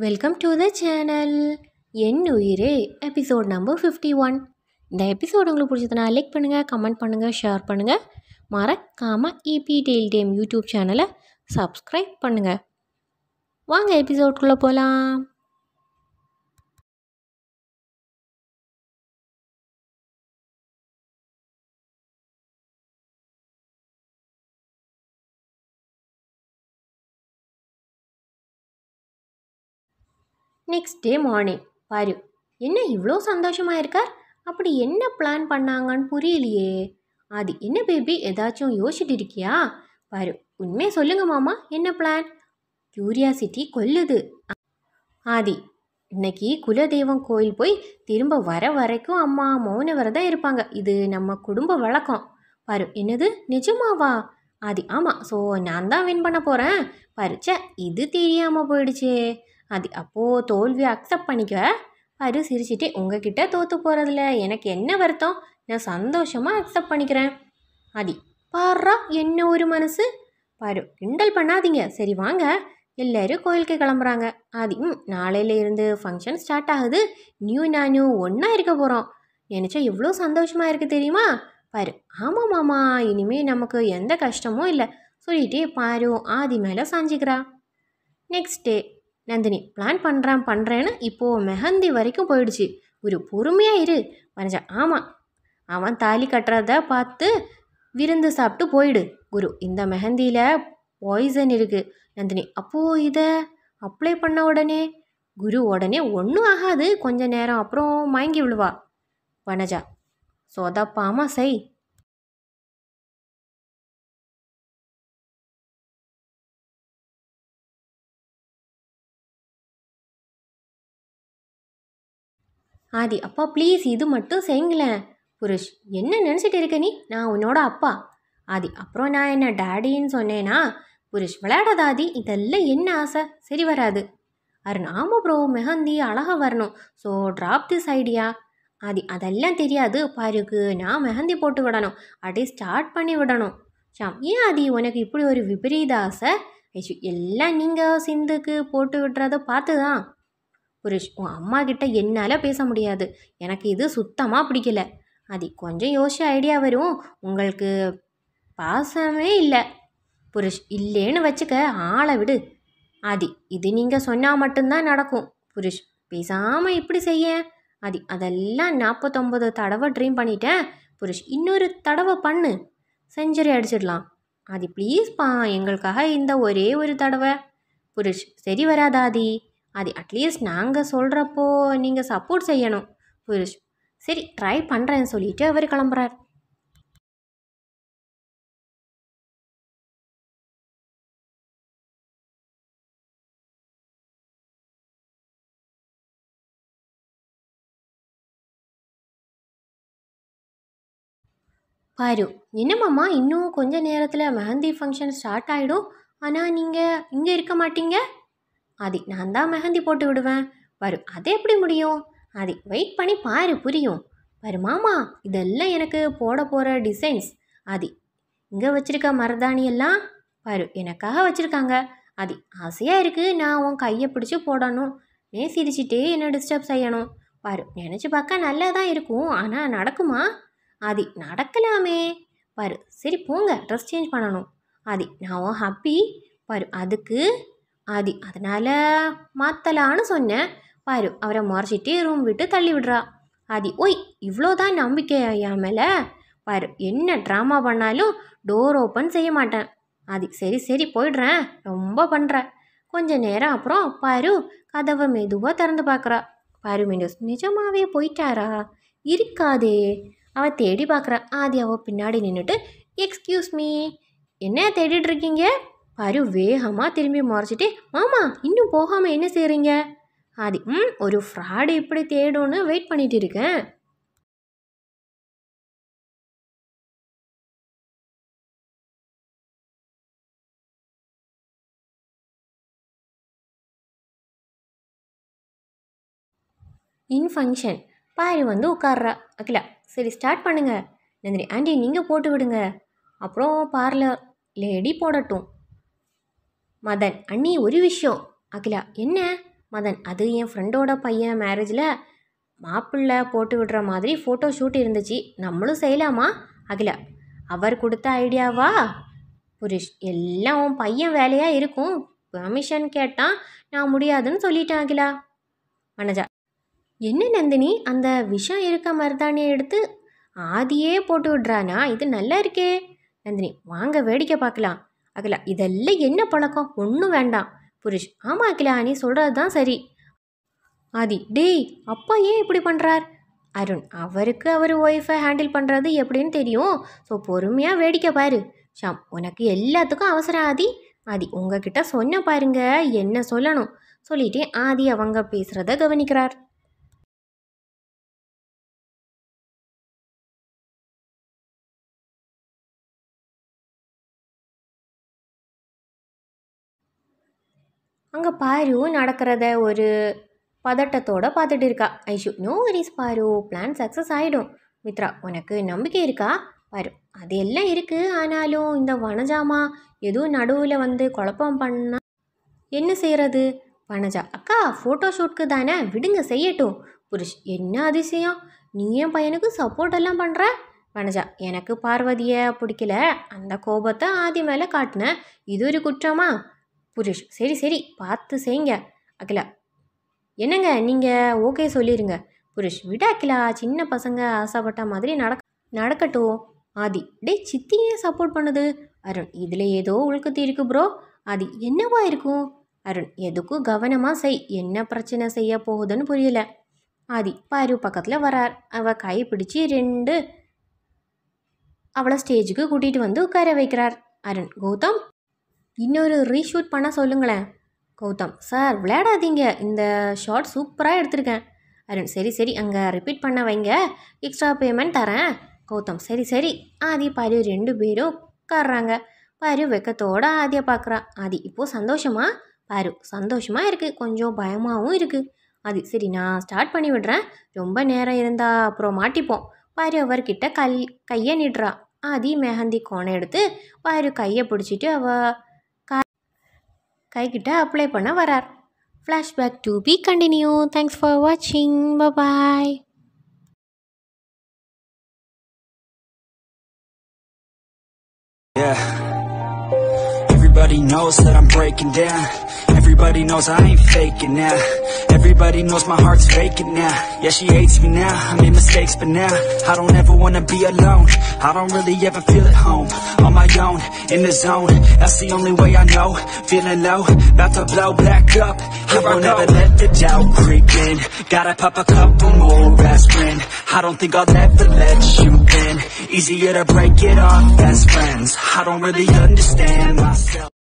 Welcome to the channel En Uyire episode number fifty one இந்த episode உங்களுக்கு பிடிச்சதுனா லைக் பண்ணுங்கள் கமெண்ட் பண்ணுங்கள் ஷேர் பண்ணுங்கள் மறக்காமல் இபி டெய்ல் டேம் யூடியூப் சேனலை சப்ஸ்கிரைப் பண்ணுங்கள் வாங்க எபிசோட்குள்ளே போகலாம் நெக்ஸ்ட் டே மார்னிங் பாரு என்ன இவ்வளோ சந்தோஷமாக இருக்கார் அப்படி என்ன பிளான் பண்ணாங்கன்னு புரியலையே ஆதி என்ன பேபி ஏதாச்சும் யோசிச்சுட்டு இருக்கியா பாரு உண்மையை சொல்லுங்க மாமா என்ன பிளான் க்யூரியாசிட்டி கொல்லுது ஆதி இன்னைக்கு குலதெய்வம் கோயில் போய் திரும்ப வர வரைக்கும் அம்மா மௌன விரதம் இருப்பாங்க இது நம்ம குடும்ப வழக்கம் பாரு என்னது நிஜமாவா ஆதி ஆமாம் ஸோ நான் தான் வின் பண்ண போகிறேன் பரிச்சை இது தெரியாமல் போயிடுச்சே அது அப்போது தோல்வியை அக்செப்ட் பண்ணிக்க பாரு சிரிச்சிட்டே உங்ககிட்ட தோற்று போகிறதுல எனக்கு என்ன வருத்தம் நான் சந்தோஷமாக அக்செப்ட் பண்ணிக்கிறேன் ஆதி பாரா என்ன ஒரு மனசு பாரு கிண்டல் பண்ணாதீங்க சரி வாங்க எல்லாரும் கோயிலுக்கு கிளம்புறாங்க ஆதி ம் நாளையில இருந்து ஃபங்க்ஷன் ஸ்டார்ட் ஆகுது நியூ நானும் ஒன்றா இருக்க போகிறோம் நினச்சா எவ்வளோ சந்தோஷமாக இருக்குது தெரியுமா பாரு ஆமாம் மாமா இனிமே நமக்கு எந்த கஷ்டமும் இல்லை சொல்லிட்டே பாரு ஆதி மேலே சாஞ்சிக்கிறா நெக்ஸ்ட் டே நந்தினி பிளான் பண்ணுறான் பண்ணுறேன்னு இப்போது மெஹந்தி வரைக்கும் போயிடுச்சு ஒரு பொறுமையாக இரு வரைஞ்சா ஆமாம் அவன் தாலி கட்டுறத பார்த்து விருந்து சாப்பிட்டு போயிடு குரு இந்த மெஹந்தியில் பாய்சன் இருக்குது நந்தினி அப்போது இதை அப்ளை பண்ண உடனே குரு உடனே ஒன்றும் ஆகாது கொஞ்ச நேரம் அப்புறம் மயங்கி விழுவா வனஜா சொதப்பாம செய் ஆதி அப்பா ப்ளீஸ் இது மட்டும் செய்யுங்களேன் புருஷ் என்ன நினச்சிட்டு இருக்க நீ நான் உன்னோட அப்பா ஆதி அப்புறம் நான் என்ன டேடின்னு சொன்னேனா புருஷ் விளையாடாத ஆதி இதெல்லாம் என்ன ஆசை சரி வராது அருண் ஆமாம் ப்ரோ மெஹந்தி அழகாக வரணும் so drop this idea Aadhi அதெல்லாம் தெரியாது பாருக்கு நான் மெஹந்தி போட்டு விடணும் அப்படியே ஸ்டார்ட் பண்ணி விடணும் ஷாம் ஏன் ஆதி உனக்கு இப்படி ஒரு விபரீத ஆசை ஐஷு எல்லாம் நீங்கள் சிந்துக்கு போட்டு விடுறத பார்த்து தான் புருஷ் உன் அம்மா கிட்ட என்னால் பேச முடியாது எனக்கு இது சுத்தமாக பிடிக்கல அது கொஞ்சம் யோசிச்சு ஐடியா வரும் உங்களுக்கு பாசமே இல்லை புருஷ் இல்லேன்னு வச்சுக்க ஆளை விடு ஆதி இது நீங்கள் சொன்னால் மட்டும்தான் நடக்கும் புருஷ் பேசாமல் இப்படி செய்ய ஆதி அதெல்லாம் நாற்பத்தொம்பது தடவை ட்ரீம் பண்ணிட்டேன் புருஷ் இன்னொரு தடவை பண்ணு செஞ்சுரி அடிச்சிடலாம் ஆதி ப்ளீஸ்ப்பா எங்களுக்காக இந்த ஒரே ஒரு தடவை புருஷ் சரி வராதாதி அது அட்லீஸ்ட் நாங்கள் சொல்கிறப்போ நீங்கள் சப்போர்ட் செய்யணும் புருஷ் சரி ட்ரை பண்ணுறேன்னு சொல்லிட்டு அவர் கிளம்புறார் பாரு என்னம்மாம்மா இன்னும் கொஞ்ச நேரத்தில் மெஹந்தி ஃபங்க்ஷன் ஸ்டார்ட் ஆகிடும் ஆனால் நீங்கள் இங்கே இருக்க மாட்டீங்க ஆதி நான் தான் மெஹந்தி போட்டு விடுவேன் பாரு அது எப்படி முடியும் ஆதி வெயிட் பண்ணி பாரு புரியும் பாரு மாமா இதெல்லாம் எனக்கு போட போகிற டிசைன்ஸ் ஆதி இங்கே வச்சிருக்க மருதாணி எல்லாம் பாரு எனக்காக வச்சுருக்காங்க ஆதி ஆசையாக இருக்குது நான் உன் கையை பிடிச்சி போடணும் நே சிரிச்சிட்டே என்னை டிஸ்டர்ப் செய்யணும் பாரு நினச்சி பார்க்க நல்லா தான் இருக்கும் ஆனால் நடக்குமா ஆதி நடக்கலாமே பாரு சரி போங்க ட்ரெஸ் சேஞ்ச் பண்ணணும் ஆதி நான் உன் ஹாப்பி பாரு அதுக்கு ஆதி அதனால் மாற்றலான்னு சொன்னேன் பாரு அவரை மறைச்சிட்டே ரூம் விட்டு தள்ளி விடுறா ஆதி ஓய் இவ்வளோதான் நம்பிக்கை என் மேலே பாரு என்ன ட்ராமா பண்ணாலும் டோர் ஓப்பன் செய்ய மாட்டேன் ஆதி சரி சரி போயிடுறேன் ரொம்ப பண்ணுறேன் கொஞ்ச நேரம் அப்புறம் பாரு கதவை மெதுவாக திறந்து பார்க்குறா பாரு மிண்டோஸ் நிஜமாவே போயிட்டாரா இருக்காதே அவ தேடி பார்க்குறா ஆதி அவ பின்னாடி நின்றுட்டு எக்ஸ்கியூஸ் மீ என்ன தேடிட்டு இருக்கீங்க பாரு வேகமாக திரும்பி முறைச்சிட்டு மாமா இன்னும் போகாமல் என்ன செய்கிறீங்க ஆதி ம் ஒரு ஃப்ராடு இப்படி தேடும்னு வெயிட் பண்ணிட்டு இருக்கேன் இன் ஃபங்க்ஷன் பாரு வந்து உட்கார்றா அகிலா சரி ஸ்டார்ட் பண்ணுங்க நந்தினி ஆண்டி நீங்கள் போட்டு விடுங்க அப்புறம் பார்லர் லேடி போடட்டும் மதன் அண்ணி ஒரு விஷயம் அகிலா என்ன மதன் அது என் ஃப்ரெண்டோட பையன் மேரேஜில் மாப்பிள்ளை போட்டு விடுற மாதிரி ஃபோட்டோ ஷூட் இருந்துச்சு நம்மளும் செய்யலாமா அகிலா அவர் கொடுத்த ஐடியாவா புரிஷ் எல்லாம் உன் பையன் வேலையாக இருக்கும் பெர்மிஷன் கேட்டான் நான் முடியாதுன்னு சொல்லிட்டேன் அகிலா மனஜா என்ன நந்தினி அந்த விஷம் இருக்க மருதாணியை எடுத்து ஆதியே போட்டு விட்றானா இது நல்லா இருக்கே நந்தினி வாங்க வேடிக்கை பார்க்கலாம் அகிலா இதெல்லாம் என்ன பழக்கம் ஒன்றும் வேண்டாம் புருஷ் ஆமாம் அகிலா நீ சொல்கிறது தான் சரி ஆதி டேய் அப்பா ஏன் இப்படி பண்ணுறார் அருண் அவருக்கு அவர் ஒய்ஃபை ஹேண்டில் பண்ணுறது எப்படின்னு தெரியும் ஸோ பொறுமையாக வேடிக்கை பாரு ஷாம் உனக்கு எல்லாத்துக்கும் அவசரம் ஆதி ஆதி உங்ககிட்ட சொன்ன பாருங்க என்ன சொல்லணும் சொல்லிட்டு ஆதி அவங்க பேசுகிறத கவனிக்கிறார் அங்கே பாரு நடக்கிறத ஒரு பதட்டத்தோட பார்த்துட்டு இருக்கா ஐஷு நோ வரிஸ் பாரு பிளான் சக்ஸஸ் ஆகிடும் மித்ரா உனக்கு நம்பிக்கை இருக்கா பாரு அது எல்லாம் இருக்குது ஆனாலும் இந்த வனஜாமா எதுவும் நடுவில் வந்து குழப்பம் பண்ணா என்ன செய்கிறது வனஜா அக்கா ஃபோட்டோ ஷூட்க்கு தானே விடுங்க செய்யட்டும் புருஷ் என்ன அதிசயம் நீ என் பையனுக்கு சப்போர்ட் எல்லாம் பண்ணுற வனஜா எனக்கு பார்வதியை பிடிக்கல அந்த கோபத்தை ஆதி மேலே காட்டினேன் இது ஒரு குற்றமா புருஷ் சரி சரி பார்த்து செய்யுங்க அகிலா என்னங்க நீங்கள் ஓகே சொல்லிடுங்க புருஷ் விட அகிலா சின்ன பசங்க ஆசைப்பட்ட மாதிரி நடக்க நடக்கட்டும் ஆதி டேய் சித்தி ஏன் சப்போர்ட் பண்ணுது அருண் இதில் ஏதோ உள்கத்தி இருக்கு ப்ரோ ஆதி என்னவா இருக்கும் அருண் எதுக்கும் கவனமாக செய் என்ன பிரச்சனை செய்ய போகுதுன்னு புரியல ஆதி பாரு பக்கத்தில் வரார் அவ கை பிடிச்சி ரெண்டு அவளை ஸ்டேஜுக்கு கூட்டிகிட்டு வந்து உட்கார வைக்கிறார் அருண் கௌதம் இன்னொரு ரீஷூட் பண்ண சொல்லுங்களேன் கௌதம் சார் விளையாடாதீங்க இந்த ஷார்ட் சூப்பராக எடுத்திருக்கேன் அருண் சரி சரி அங்கே ரிப்பீட் பண்ண வைங்க எக்ஸ்ட்ரா பேமெண்ட் தரேன் கௌதம் சரி சரி ஆதி பாரு ரெண்டு பேரும் உட்காடுறாங்க பாரு வெக்கத்தோட ஆதியை பார்க்குறா ஆதி இப்போது சந்தோஷமா பாரு சந்தோஷமாக இருக்குது கொஞ்சம் பயமாகவும் இருக்குது ஆதி சரி நான் ஸ்டார்ட் பண்ணி விடுறேன் ரொம்ப நேரம் இருந்தால் அப்புறம் மாட்டிப்போம் பாரு அவர்கிட்ட கல் கையை நிடுறா ஆதி மெஹந்தி கோணம் எடுத்து பாரு கையை பிடிச்சிட்டு அவ கைக்கிட்ட அப்ளை பண்ண வரார் flashback to be continued thanks for வாட்சிங் bye Yeah. Everybody knows that I'm breaking down. Everybody knows I ain't faking now. Everybody knows my heart's vacant now. Yeah, she hates me now. I made mistakes, but now I don't ever wanna be alone. I don't really ever feel at home. On my own, in the zone. That's the only way I know. Feeling low, about to blow back up. I won't ever let the doubt creep in. Gotta pop a couple more aspirin. I don't think I'll ever let you in. Easier to break it off best friends. I don't really understand myself.